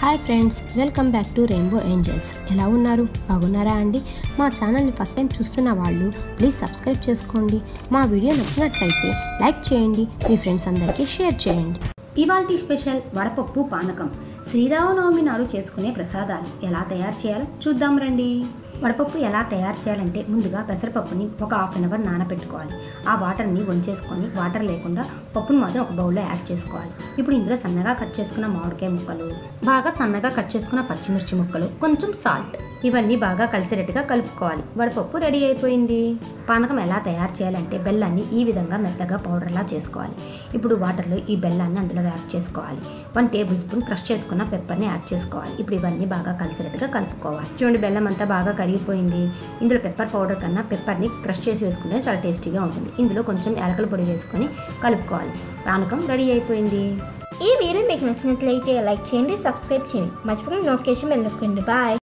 hi friends welcome back to rainbow angels ఎలా ఉన్నారు బాగున్నారా అండి మా ఛానల్ని ఫస్ట్ టైం చూస్తున్న వాళ్ళు ప్లీజ్ సబ్స్క్రైబ్ చేసుకోండి మా వీడియో నచ్చినట్లయితే లైక్ చేయండి మీ ఫ్రెండ్స్ అందరికీ షేర్ చేయండి ఇవాల్టి స్పెషల్ వడపప్పు పానకం శ్రీరామనవమి నాడు చేసుకునే ప్రసాదాలు ఎలా తయారు చేయాలో చూద్దాం రండి వడపప్పు ఎలా తయారు చేయాలంటే ముందుగా పెసరపప్పుని ఒక హాఫ్ అన్ అవర్ నానబెట్టుకోవాలి ఆ వాటర్ని వంచేసుకొని వాటర్ లేకుండా పప్పును మాత్రం ఒక బౌల్లో యాడ్ చేసుకోవాలి ఇప్పుడు ఇందులో సన్నగా కట్ చేసుకున్న మామిడికాయ ముక్కలు బాగా సన్నగా కట్ చేసుకున్న పచ్చిమిర్చి ముక్కలు కొంచెం సాల్ట్ ఇవన్నీ బాగా కలిసేటట్టుగా కలుపుకోవాలి వడపప్పు రెడీ అయిపోయింది పానకం ఎలా తయారు చేయాలంటే బెల్లాన్ని ఈ విధంగా మెత్తగా పౌడర్లా చేసుకోవాలి ఇప్పుడు వాటర్లో ఈ బెల్లాన్ని అందులో యాడ్ చేసుకోవాలి వన్ టేబుల్ స్పూన్ క్రష్ చేసుకున్న పెప్పర్ని యాడ్ చేసుకోవాలి ఇప్పుడు ఇవన్నీ బాగా కలిసేటట్టుగా కలుపుకోవాలి చూడండి బెల్లం అంతా బాగా కరిగిపోయింది ఇందులో పెప్పర్ పౌడర్ కన్నా పెప్పర్ని క్రష్ చేసి వేసుకుంటే చాలా టేస్టీగా ఉంటుంది ఇందులో కొంచెం యాలకల పొడి వేసుకొని కలుపుకోవాలి పానకం రెడీ అయిపోయింది ఈ వీడియో మీకు నచ్చినట్లయితే లైక్ చేయండి సబ్స్క్రైబ్ చేయండి మర్చిపోకుండా నోటిఫికేషన్ బెల్ నొక్కండి బాయ్